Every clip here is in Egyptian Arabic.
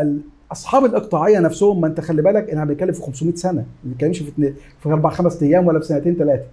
بقى اصحاب الاقطاعيه نفسهم ما انت خلي بالك انا بنتكلم في 500 سنه ما بنتكلمش في اتنين- في اربع خمس ايام ولا في سنتين ثلاثه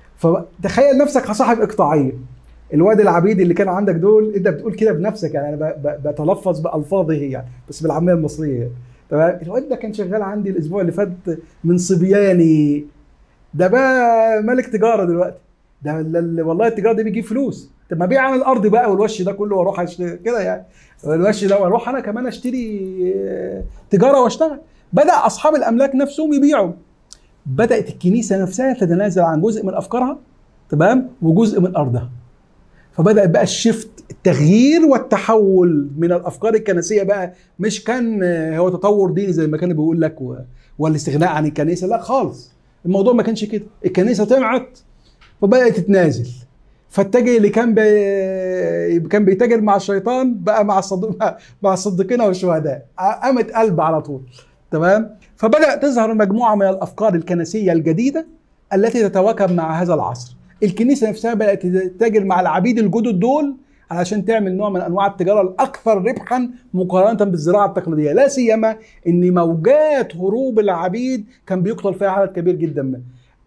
فتخيل نفسك صاحب اقطاعيه الواد العبيد اللي كانوا عندك دول انت بتقول كده بنفسك يعني انا ب- ب- بتلفظ بالفاظه يعني بس بالعاميه المصريه يعني. تمام الواد ده كان شغال عندي الاسبوع اللي فات من صبياني ده بقى ملك تجاره دلوقتي ده ال- ال- والله التجاره دي بيجيب فلوس طب ما بيع عن الارض بقى والوش ده كله واروح اشتري كده يعني الوش ده واروح انا كمان اشتري آه، تجاره واشتغل بدا اصحاب الاملاك نفسهم يبيعوا بدات الكنيسه نفسها تتنازل عن جزء من افكارها تمام وجزء من ارضها فبدات بقى الشفت التغيير والتحول من الافكار الكنسيه بقى مش كان آه، هو تطور ديني زي ما كان بيقول لك و- والاستغناء عن الكنيسه لا خالص الموضوع ما كانش كده الكنيسه طمعت فبدات تتنازل فاتجه اللي كان بي... كان بيتاجر مع الشيطان بقى مع الصد... مع- مع الصديقين والشهداء قامت قلب على طول تمام فبدا تظهر مجموعه من الافكار الكنسيه الجديده التي تتواكب مع هذا العصر الكنيسه نفسها بدات تتاجر مع العبيد الجدد دول علشان تعمل نوع من انواع التجاره الاكثر ربحا مقارنه بالزراعه التقليديه لا سيما ان موجات هروب العبيد كان بيقتل فيها عدد كبير جدا منهم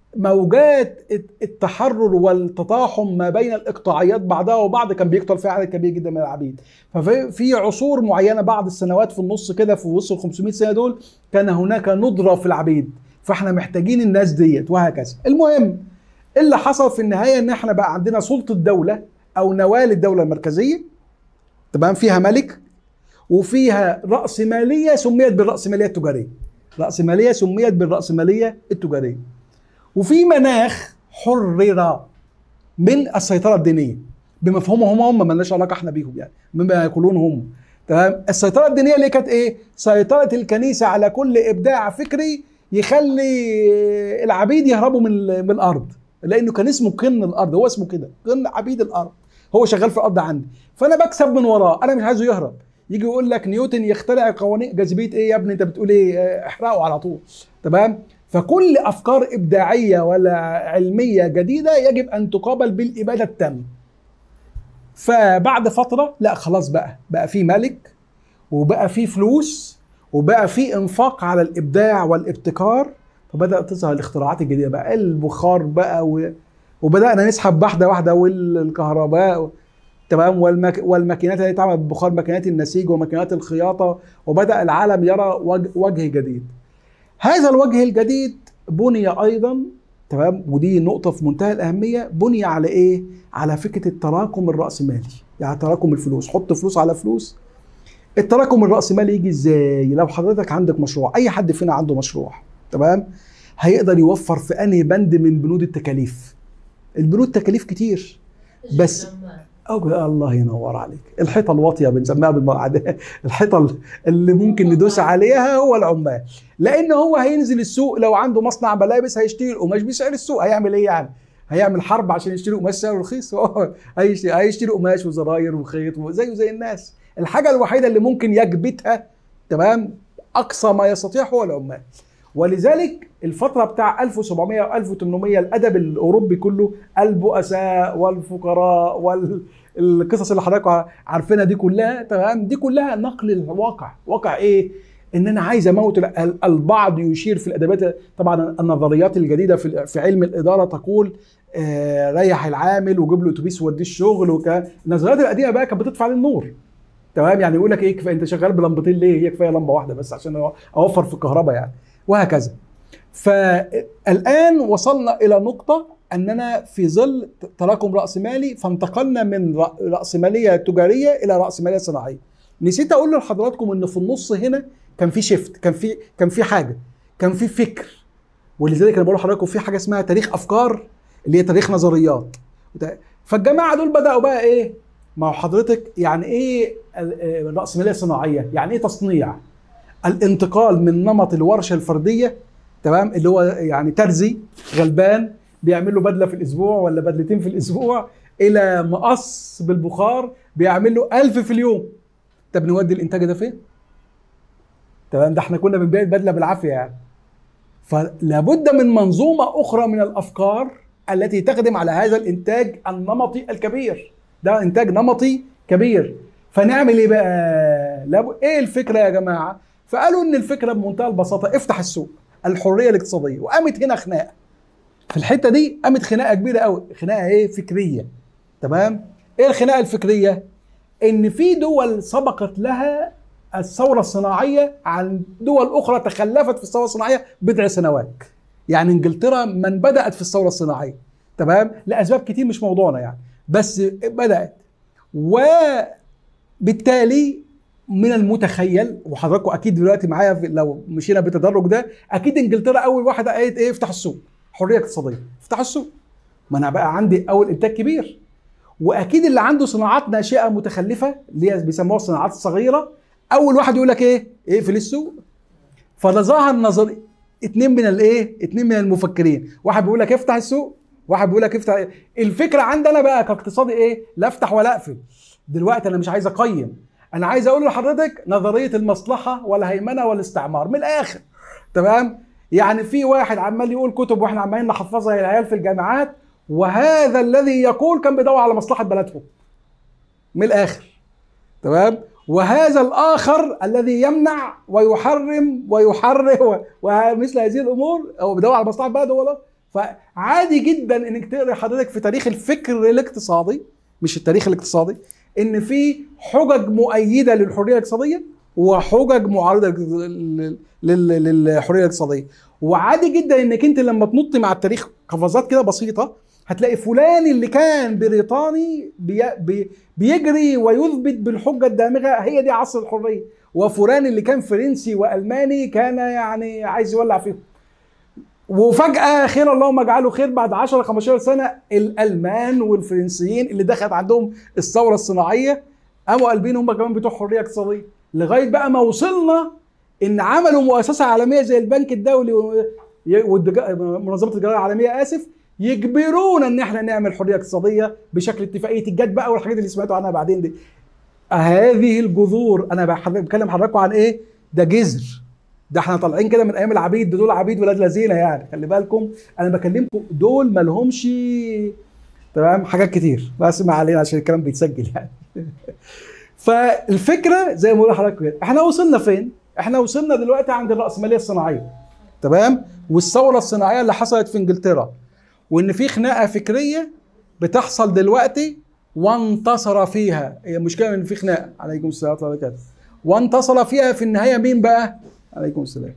موجات التحرر والتطاحن ما بين الاقطاعيات بعضها وبعض كان بيقتل فيها عدد كبير جدا من العبيد ففي في عصور معينه بعض السنوات في النص كده في وسط ال 500 سنه دول كان هناك ندره في العبيد فاحنا محتاجين الناس ديت وهكذا المهم اللي حصل في النهايه ان احنا بقى عندنا سلطه دوله او نواه للدوله المركزيه تمام فيها ملك وفيها رأسمالية سميت بالرأسمالية التجارية رأسمالية سميت بالرأسمالية التجارية وفي مناخ حرر من السيطرة الدينية بمفهومهم هم مالناش علاقة احنا بيهم يعني بما يقولون هم تمام السيطرة الدينية اللي كانت ايه سيطرة الكنيسة على كل إبداع فكري يخلي العبيد يهربوا من من الأرض لأنه كان اسمه قن الأرض هو اسمه كده قن عبيد الأرض هو شغال في الأرض عندي فأنا بكسب من وراه أنا مش عايزه يهرب يجي يقول لك نيوتن يخترع قوانين جاذبيه ايه يا ابني انت بتقول ايه اه، احرقه على طول تمام فكل افكار ابداعيه ولا علميه جديده يجب ان تقابل بالاباده التامه فبعد فتره لا خلاص بقى بقى في ملك وبقى في فلوس وبقى في انفاق على الابداع والابتكار فبدات تظهر الاختراعات الجديده بقى البخار بقى و... وبدانا نسحب واحده واحده والكهرباء تمام والمك... والماكينات اللي تعمل بالبخار ماكينات النسيج وماكينات الخياطه وبدا العالم يرى وجه, وجه جديد هذا الوجه الجديد بني ايضا تمام ودي نقطه في منتهى الاهميه بني على ايه على فكره التراكم الراسمالي يعني تراكم الفلوس حط فلوس على فلوس التراكم الراسمالي يجي ازاي لو حضرتك عندك مشروع اي حد فينا عنده مشروع تمام هيقدر يوفر في انهي بند من بنود التكاليف البنود تكاليف كتير بس أو الله ينور عليك الحيطه الواطيه بنسميها بالمعادة الحيطه اللي ممكن ندوس عليها هو العمال لان هو هينزل السوق لو عنده مصنع ملابس هيشتري القماش بسعر السوق هيعمل ايه يعني هيعمل حرب عشان يشتري قماش سعره رخيص هو هيشتري, هيشتري قماش وزراير وخيط زيه زي الناس الحاجه الوحيده اللي ممكن يكبتها تمام اقصى ما يستطيع هو العمال ولذلك الفترة بتاع 1700 و 1800 الأدب الأوروبي كله البؤساء والفقراء والقصص اللي حضراتكم عارفينها دي كلها تمام دي كلها نقل الواقع واقع إيه؟ ان انا عايز اموت البعض يشير في الادبيات طبعا النظريات الجديده في في علم الاداره تقول آه ريح العامل وجيب له اتوبيس ووديه الشغل وك النظريات القديمه بقى كانت بتدفع للنور تمام يعني يقول لك ايه كفايه انت شغال بلمبتين ليه هي كفايه لمبه واحده بس عشان اوفر في الكهرباء يعني وهكذا فالان وصلنا الى نقطه اننا في ظل تراكم راسمالي فانتقلنا من راسماليه تجاريه الى راسماليه صناعيه نسيت اقول لحضراتكم ان في النص هنا كان في شيفت كان في كان في حاجه كان في فكر ولذلك انا بقول لحضراتكم في حاجه اسمها تاريخ افكار اللي هي تاريخ نظريات فالجماعه دول بداوا بقى ايه ما هو حضرتك يعني ايه الراسماليه الصناعيه يعني ايه تصنيع الانتقال من نمط الورشه الفرديه تمام اللي هو يعني ترزي غلبان بيعمل له بدله في الاسبوع ولا بدلتين في الاسبوع الى مقص بالبخار بيعمل له 1000 في اليوم طب نودي الانتاج ده فين؟ تمام ده احنا كنا بنبيع البدله بالعافيه يعني فلابد من منظومه اخرى من الافكار التي تخدم على هذا الانتاج النمطي الكبير ده انتاج نمطي كبير فنعمل ايه بقى خناقه لابد ايه الفكره يا جماعه فقالوا ان الفكره بمنتهى البساطه افتح السوق الحريه الاقتصاديه وقامت هنا خناقه في الحته دي قامت خناقه كبيره قوي خناقه ايه فكريه تمام ايه الخناقه الفكريه ان في دول سبقت لها الثوره الصناعيه عن دول اخرى تخلفت في الثوره الصناعيه بضع سنوات يعني انجلترا من بدات في الثوره الصناعيه تمام لاسباب كتير مش موضوعنا يعني بس بدات وبالتالي من المتخيل وحضراتكم اكيد دلوقتي معايا في- لو مشينا بالتدرج ده اكيد انجلترا اول واحده قالت ايه افتح السوق حريه اقتصاديه افتح السوق ما انا بقى عندي اول انتاج كبير واكيد اللي عنده صناعات ناشئه متخلفه اللي هي بيسموها الصناعات الصغيره اول واحد يقول لك ايه اقفل السوق فده ظهر نظري اتنين من الايه اتنين من المفكرين واحد بيقول لك افتح السوق واحد بيقول لك افتح الفكره عندي انا بقى كاقتصادي ايه لا افتح ولا اقفل دلوقتي انا مش عايز اقيم انا عايز اقول لحضرتك نظريه المصلحه والهيمنه والاستعمار من الاخر تمام يعني في واحد عمال يقول كتب واحنا عمالين نحفظها للعيال في الجامعات وهذا الذي يقول كان بيدور على مصلحه بلدهم من الاخر تمام وهذا الاخر الذي يمنع ويحرم ويحرر ومثل هذه الامور هو بيدور على مصلحه بلده والله فعادي جدا انك تقرا حضرتك في تاريخ الفكر الاقتصادي مش التاريخ الاقتصادي ان في حجج مؤيده للحريه الاقتصاديه وحجج معارضه لل- لل- للحريه الاقتصاديه وعادي جدا انك انت لما تنط مع التاريخ قفزات كده بسيطه هتلاقي فلان اللي كان بريطاني بي بي بيجري ويثبت بالحجه الدامغه هي دي عصر الحريه وفلان اللي كان فرنسي والماني كان يعني عايز يولع فيهم وفجاه خير اللهم اجعله خير بعد 10 15 سنه الالمان والفرنسيين اللي دخلت عندهم الثوره الصناعيه قاموا قلبين هم كمان بتوع حريه اقتصاديه لغايه بقى ما وصلنا ان عملوا مؤسسه عالميه زي البنك الدولي ومنظمه التجاره العالميه اسف يجبرونا ان احنا نعمل حريه اقتصاديه بشكل اتفاقيه الجد بقى والحاجات اللي سمعتوا عنها بعدين دي هذه الجذور انا بح- بكلم حضراتكم عن ايه ده جذر ده احنا طالعين كده من ايام العبيد ده دول عبيد ولاد لذينه يعني خلي بالكم انا بكلمكم دول ما لهمش تمام حاجات كتير بس ما علينا عشان الكلام بيتسجل يعني فالفكره زي ما بقول لحضراتكم كده احنا وصلنا فين احنا وصلنا دلوقتي عند الراسماليه الصناعيه تمام والثوره الصناعيه اللي حصلت في انجلترا وان في خناقه فكريه بتحصل دلوقتي وانتصر فيها هي المشكله ان في خناقه عليكم السلام ورحمه الله وبركاته وانتصر فيها في النهايه مين بقى عليكم السلام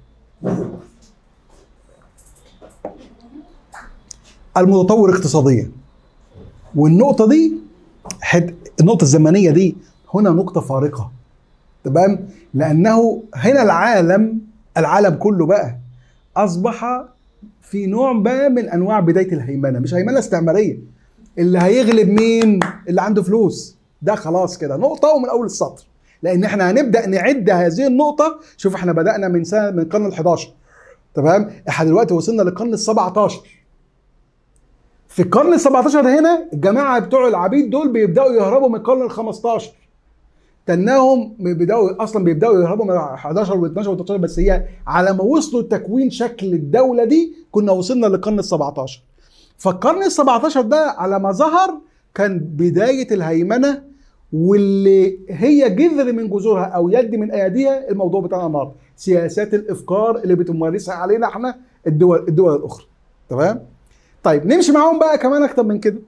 المتطور اقتصاديا والنقطه دي حد النقطه الزمنيه دي هنا نقطه فارقه تمام لانه هنا العالم العالم كله بقى اصبح في نوع بقى من انواع بدايه الهيمنه مش هيمنه استعماريه اللي هيغلب مين اللي عنده فلوس ده خلاص كده نقطه ومن اول السطر لان احنا هنبدا نعد هذه النقطه شوف احنا بدانا من سنه من القرن ال11 تمام احنا دلوقتي وصلنا للقرن ال17 في القرن ال17 هنا الجماعه بتوع العبيد دول بيبداوا يهربوا من القرن ال15 تناهم بيبداوا اصلا بيبداوا يهربوا من 11 و12 و13 بس هي على ما وصلوا لتكوين شكل الدوله دي كنا وصلنا للقرن ال17 فالقرن ال17 ده على ما ظهر كان بدايه الهيمنه واللي هي جذر من جذورها او يد من اياديها الموضوع بتاعنا النهارده سياسات الافكار اللي بتمارسها علينا احنا الدول الدول الاخرى تمام طيب نمشي معاهم بقى كمان اكتر من كده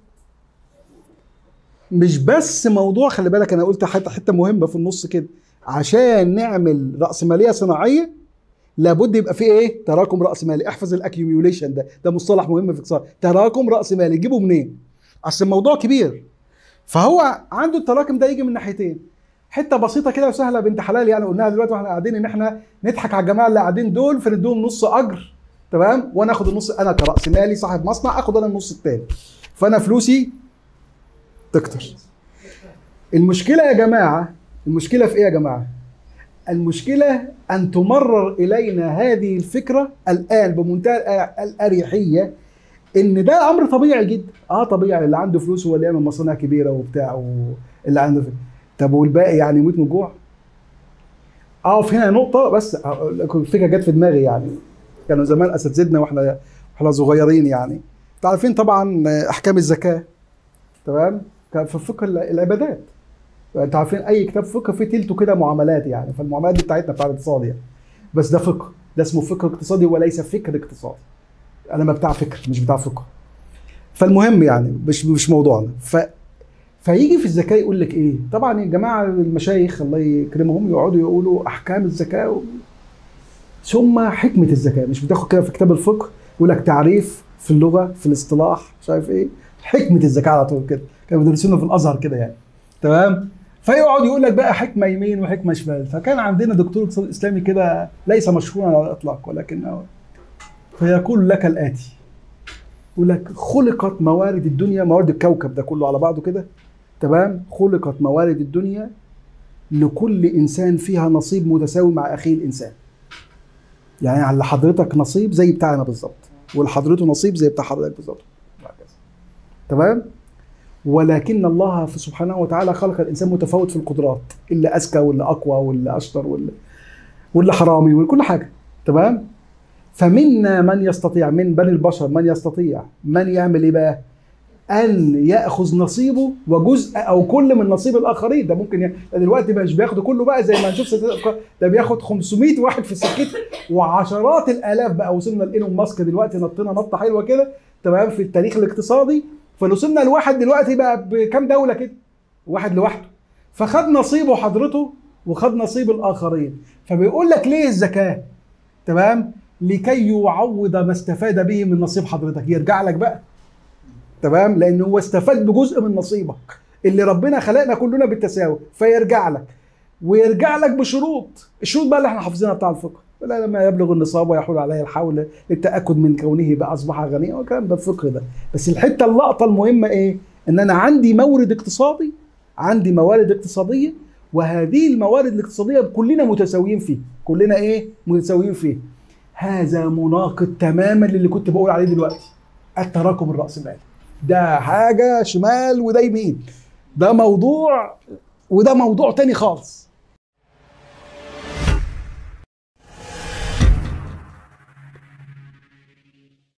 مش بس موضوع خلي بالك انا قلت حته حته مهمه في النص كده عشان نعمل راسماليه صناعيه لابد يبقى في ايه تراكم راسمالي احفظ الاكيوميوليشن ده ده مصطلح مهم في الاقتصاد تراكم راسمالي جيبه منين اصل الموضوع كبير فهو عنده التراكم ده يجي من ناحيتين حته بسيطه كده وسهله بنت حلال يعني قلناها دلوقتي واحنا قاعدين ان احنا نضحك على الجماعه اللي قاعدين دول فنديهم نص اجر تمام وانا اخد النص انا كراس مالي صاحب مصنع اخد انا النص التاني فانا فلوسي تكتر المشكله يا جماعه المشكله في ايه يا جماعه المشكله ان تمرر الينا هذه الفكره الان بمنتهى الاريحيه ان ده امر طبيعي جدا اه طبيعي اللي عنده فلوس هو اللي يعمل مصانع كبيره وبتاع واللي عنده فلوس. طب والباقي يعني يموت من الجوع اقف هنا نقطه بس الفكره جت في دماغي يعني كانوا زمان اساتذتنا واحنا واحنا صغيرين يعني انتوا عارفين طبعا احكام الزكاه تمام في فقه العبادات انتوا عارفين اي كتاب فقه فيه تلته كده معاملات يعني فالمعاملات دي بتاعتنا بتاع الاقتصاد يعني بس ده فقه ده اسمه فقه اقتصادي وليس فكر اقتصادي انا ما بتاع فكر مش بتاع فقه فالمهم يعني مش مش موضوعنا ف فيجي في الزكاه يقول لك ايه طبعا يا جماعه المشايخ الله يكرمهم يقعدوا يقولوا احكام الزكاه و... ثم حكمه الزكاه مش بتاخد كده في كتاب الفقه يقول لك تعريف في اللغه في الاصطلاح مش عارف ايه حكمه الزكاه على طول كده كانوا بيدرسونا في الازهر كده يعني تمام فيقعد يقول لك بقى حكمه يمين وحكمه شمال فكان عندنا دكتور اقتصاد اسلامي كده ليس مشهورا على الاطلاق ولكنه فيقول لك الاتي يقول لك خلقت موارد الدنيا موارد الكوكب ده كله على بعضه كده تمام خلقت موارد الدنيا لكل انسان فيها نصيب متساوي مع اخيه الانسان يعني على حضرتك نصيب زي بتاعنا بالظبط ولحضرته نصيب زي بتاع حضرتك بالظبط تمام ولكن الله سبحانه وتعالى خلق الانسان متفاوت في القدرات اللي اذكى واللي اقوى واللي اشطر واللي واللي حرامي وكل حاجه تمام فمنا من يستطيع من بني البشر من يستطيع من يعمل ايه بقى ان ياخذ نصيبه وجزء او كل من نصيب الاخرين ده ممكن يعني دلوقتي مش بياخده كله بقى زي ما هنشوف ده بياخد 500 واحد في سكته وعشرات الالاف بقى وصلنا لايلون ماسك دلوقتي نطينا نطه حلوه كده تمام في التاريخ الاقتصادي فوصلنا لواحد دلوقتي بقى بكام دوله كده واحد لوحده فخد نصيبه حضرته وخد نصيب الاخرين فبيقول لك ليه الزكاه تمام لكي يعوض ما استفاد به من نصيب حضرتك يرجع لك بقى تمام لان هو استفاد بجزء من نصيبك اللي ربنا خلقنا كلنا بالتساوي فيرجع لك ويرجع لك بشروط الشروط بقى اللي احنا حافظينها بتاع الفقه لا لما يبلغ النصاب ويحول عليه الحول للتاكد من كونه بقى اصبح غنيا والكلام ده الفقه ده بس الحته اللقطه المهمه ايه ان انا عندي مورد اقتصادي عندي موارد اقتصاديه وهذه الموارد الاقتصاديه كلنا متساويين فيه كلنا ايه متساويين فيه هذا مناقض تماما للي كنت بقول عليه دلوقتي التراكم الراسمالي ده حاجه شمال وده يمين ده موضوع وده موضوع تاني خالص